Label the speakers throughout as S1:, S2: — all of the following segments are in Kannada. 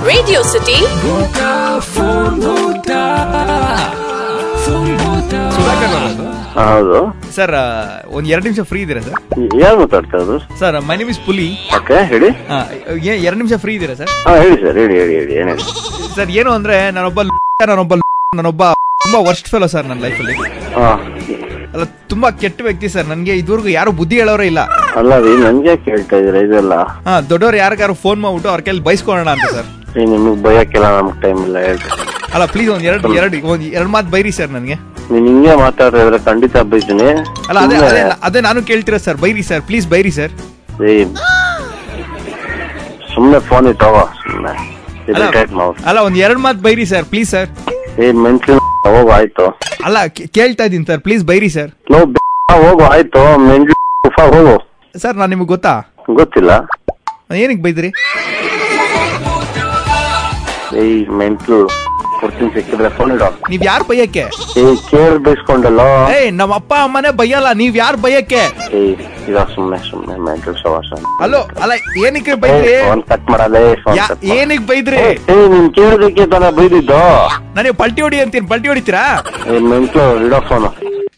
S1: Radio City.
S2: ಸುಧಾಕರ್ ಅವರದು
S3: ಹೌದು
S2: ಸರ್ ಒಂದ್ ಎರಡು ನಿಮಿಷ ಫ್ರೀ ಇದ್ದೀರಾ ಸರ್
S3: ಯಾರು ಮಾತಾಡ್ತಾ ಇರೋದು
S2: sir my name is Puli
S3: okay ಹೇಳಿ
S2: ಎರಡು ನಿಮಿಷ ಫ್ರೀ ಇದ್ದೀರಾ ಸರ್
S3: ಹಾ ಹೇಳಿ ಸರ್ ಹೇಳಿ ಹೇಳಿ ಹೇಳಿ ಏನೇ
S2: ಸರ್ ಏನು ಅಂದ್ರೆ ನಾನೊಬ್ಬ ನಾನೊಬ್ಬ ನಾನೊಬ್ಬ ತುಂಬಾ ವರ್ಸ್ಟ್ ಫೆಲೋ ಸರ್ ನನ್ನ ಲೈಫಲ್ಲಿ
S3: ಹಾ
S2: ಅಲ್ಲ ತುಂಬಾ ಕೆಟ್ಟ ವ್ಯಕ್ತಿ ಸರ್ ನನಗೆ ಇದುವರೆಗೂ ಯಾರು ಬುದ್ಧಿ ಹೇಳೋರೇ ಇಲ್ಲ
S3: ಅಲ್ಲ ರೀ ನನ್ಗೆ ಕೇಳ್ತಾ ಇದೀರ ಇದೆಲ್ಲ
S2: ಹಾ ದೊಡ್ಡವ್ರು ಯಾರಿಗಾರು ಫೋನ್ ಮಾಡ್ಬಿಟ್ಟು ಅವ್ರ ಕೈಲಿ ಬೈಸ್ಕೊಳ್ಳೋಣ ಅಂತ ಸರ್
S3: ರೀ ನಿಮಗ್ ಭಯಕ್ಕೆಲ್ಲ ನಮ್ಗೆ ಟೈಮ್ ಇಲ್ಲ ಹೇಳ್ರಿ
S2: ಅಲ್ಲ ಪ್ಲೀಸ್ ಒಂದ್ ಎರಡು ಎರಡು ಒಂದ್ ಎರಡು ಮಾತು ಬೈರಿ ಸರ್ ನನಗೆ
S3: ನೀನ್ ಹಿಂಗೆ ಮಾತಾಡ್ತಾ ಇದ್ರೆ ಖಂಡಿತ ಬೈತೀನಿ
S2: ಅಲ್ಲ ಅದೇ ಅದೇ ಅದೇ ನಾನು ಕೇಳ್ತೀರಾ ಸರ್ ಬೈರಿ ಸರ್ ಪ್ಲೀಸ್ ಬೈರಿ ಸರ್
S3: ರೀ ಸುಮ್ನೆ ಫೋನ್ ಇಟ್ಟೋಗೋ ಸುಮ್ನೆ
S2: ಅಲ್ಲ
S3: ಇರಿಟೇಟ್ ಮಾವು
S2: ಅಲ್ಲ ಒಂದ್ ಎರಡು ಮಾತು ಬೈರಿ ಸರ್ ಪ್ಲೀಸ್ ಸರ್
S3: ಏ ಮೆಂಟ್ಲಿ ಹೋಗು ಆಯ್ತು
S2: ಅಲ್ಲ ಕೇ- ಕೇಳ್ತಾ ಇದ್ದೀನಿ ಸರ್ ಪ್ಲೀಸ್ ಬೈರಿ ಸರ್
S3: ನೋ ಹೋಗು ಆಯ್ತು ಮೆಂಟ್ಲಿ ಹೋಗು
S2: ಸರ್ ನಾನು ನಿಮ್ಗೆ ಗೊತ್ತಾ
S3: ಗೊತ್ತಿಲ್ಲ
S2: ಏನಕ್ಕೆ ಬೈದ್ರಿ
S3: ಏಯ್ ಮೆಂಟ್ಲು ಕೊಡ್ತೀನಿ ಸಿಕ್ಕಿದ್ರೆ ಫೋನ್ ಇಡೋ
S2: ನೀವ್ ಯಾರು ಬೈಯಕ್ಕೆ
S3: ಏಯ್ ಕೇಳ್ ಬೈಸ್ಕೊಂಡಲ್ಲೋ
S2: ಏಯ್ ನಮ್ಮ ಅಪ್ಪ ಅಮ್ಮನೇ ಬೈಯಲ್ಲ ನೀವ್ ಯಾರು ಬೈಯಕ್ಕೆ
S3: ಏಯ್ ಇದ ಸುಮ್ನೆ ಸುಮ್ನೆ ಮೆಂಟಲ್ ಸವಾಸ
S2: ಅಲ್ಲೋ ಅಲ್ಲ ಏನಕ್ಕೆ ಬೈದ್ರಿ
S3: ಫೋನ್ ಕಟ್ ಮಾಡಲೇ ಫೋನ್
S2: ಯಾ-
S3: ಕಟ್ ಮಾಡು.
S2: ಏನಕ್ಕೆ ಬೈದ್ರಿ
S3: ಏಯ್ ನೀನ್ ಕೇಳೋದಕ್ಕೆ ತಾನೇ ಬೈದಿದ್ದು
S2: ನನಗೆ ಪಲ್ಟಿ ಹೊಡಿ ಅಂತೀನಿ ಪಲ್ಟಿ ಹೊಡಿತೀರಾ
S3: ಏ ಮೆಂಟ್ಲು ಇಡೋ ಫೋನು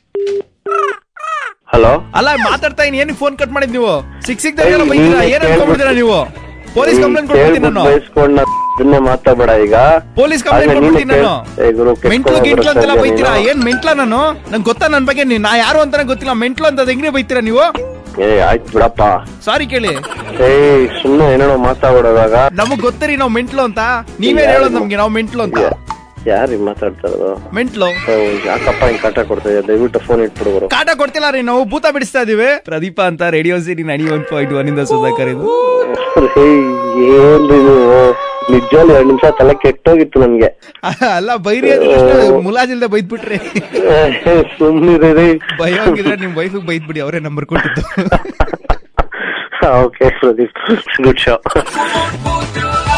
S3: ಹಲೋ
S2: ಅಲ್ಲ ಮಾತಾಡ್ತಾ ಇನ್ ಏನಕ್ಕೆ ಫೋನ್ ಕಟ್ ಮಾಡಿದ್ ನೀವು ಸಿಕ್ ಸಿಕ್
S3: ಏಯ್,
S2: ಬೈತೀರಾ
S3: ನೀನೇ
S2: ಏನ್ ಅನ್ಕೊಂಡ್ಬಿಡ್ತೀರಾ ನೀವು ಪೊಲೀಸ್ ಕಂಪ್ಲೇಂಟ್ ಕೊಡ್ಬಿಡ್ತೀನಿ ನಾನು
S3: ಬೈಸ್ಕೊಂಡ ಇದನ್ನೇ ಮಾತಾಡ್ಬೇಡ ಈಗ
S2: ಪೊಲೀಸ್ ಕಂಪ್ಲೇಂಟ್
S3: ಹಾಗೆ ನೀನೇ
S2: ಕೊಡ್ಬಿಡ್ತೀನಿ ನಾನು
S3: ಕೇಳ್- ಏ ಗುರು, ಕೆಟ್ಟ
S2: ಮೆಂಟ್ಲು ಗಿಂಟ್ಲು ಅಂತೆಲ್ಲ
S3: ಬರುತ್ತೆ
S2: ಬೈತೀರಾ
S3: ನೀನು.
S2: ಏನ್ ಮೆಂಟ್ಲ ನಾನು ನಂಗೆ ಗೊತ್ತಾ ನನ್ ಬಗ್ಗೆ ನೀವ್- ನಾ ಯಾರು ಅಂತಾನೆ ಗೊತ್ತಿಲ್ಲ ಮೆಂಟ್ಲು ಅಂತ ಹೆಂಗ್ರಿ ಬೈತೀರಾ ನೀವು
S3: ಏ ಆಯ್ತು ಬಿಡಪ್ಪ
S2: ಸಾರಿ ಕೇಳಿ
S3: ಏಯ್ ಸುಮ್ನೆ ಏನೇನೋ ಮಾತಾಡೋದಾಗ
S2: ನಮಗ್ ಗೊತ್ತರಿ ನಾವು ಮೆಂಟ್ಲು ಅಂತ ನೀವೇ ಹೇಳೋದು ನಮ್ಗೆ ನಾವು ಮೆಂಟ್ಲು ಅಂತ
S3: ಯಾರಿಗೆ ಮಾತಾಡ್ತಾ ಇರೋದು
S2: ಮೆಂಟ್ಲು
S3: ಓ, ಯಾಕಪ್ಪ ಹಿಂಗ್ ಕಾಟ ಕೊಡ್ತಾ ಇದೆಯಾ ದಯವಿಟ್ಟು ಫೋನ್ ಇಟ್ಬಿಡು ಗುರು
S2: ಕಾಟ ಕೊಡ್ತಿಲ್ಲ ರೀ ನಾವು ಭೂತ ಬಿಡಿಸ್ತಾ ಇದೀವಿ ಪ್ರದೀಪ ಅಂತ ರೇಡಿಯೋ ಸಿಟಿ ನಡಿ ಒನ್ ಪಾಯಿಂಟ್ ಒನ್ ಇಂದ ಸುಧಾಕರ್ ಇದು
S3: ಏಯ್, ಏನ್ರಿ ನೀವು ನಿಜವಾಗ್ಲೂ ಎರಡ್ ನಿಮಿಷ ತಲೆ ಕೆಟ್ಟೋಗಿತ್ತು ನನ್ಗೆ
S2: ಅಲ್ಲ ಬೈರಿ ಅಂದ್ರೆ ಮುಲಾಜಿಲ್ದೆ ಬೈದ್ಬಿಟ್ರಿ
S3: ಸುಮ್ನಿರಿ ರೀ
S2: ಭಯ ಹೋಗಿದ್ರೆ ನಿಮ್ ವೈಫಿಗೆ ಬೈದ್ಬಿಡಿ ಅವರೇ ನಂಬರ್ ಕೊಟ್ಟಿದ್ದು
S3: ಓಕೆ ಪ್ರದೀಪ್ ಗುಡ್ ಶೋ